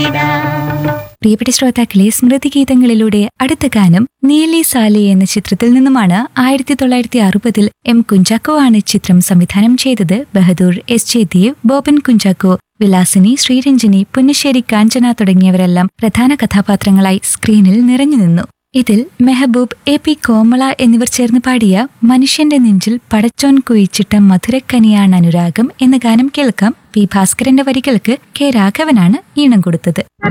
പ്രിയപ്പെട്ട ശ്രോതാക്കളെ സ്മൃതി ഗീതങ്ങളിലൂടെ അടുത്ത ഗാനം നീലി സാലി എന്ന ചിത്രത്തിൽ നിന്നുമാണ് ആയിരത്തി തൊള്ളായിരത്തി അറുപതിൽ എം കുഞ്ചാക്കോ ആണ് ചിത്രം സംവിധാനം ചെയ്തത് ബഹദൂർ എസ് ജെ ദേവ് ബോബൻ കുഞ്ചാക്കോ വിലാസിനി ശ്രീരഞ്ജിനി പുന്നശ്ശേരി കാഞ്ചന തുടങ്ങിയവരെല്ലാം പ്രധാന കഥാപാത്രങ്ങളായി സ്ക്രീനിൽ നിറഞ്ഞു നിന്നു ഇതിൽ മെഹബൂബ് എ പി കോമള എന്നിവർ ചേർന്ന് പാടിയ മനുഷ്യന്റെ നെഞ്ചിൽ പടച്ചോൻ കുയിച്ചിട്ട മധുരക്കനിയാണ് അനുരാഗം എന്ന ഗാനം കേൾക്കാം പി ഭാസ്കരന്റെ വരികൾക്ക് കെ രാഘവനാണ് ഈണം കൊടുത്തത്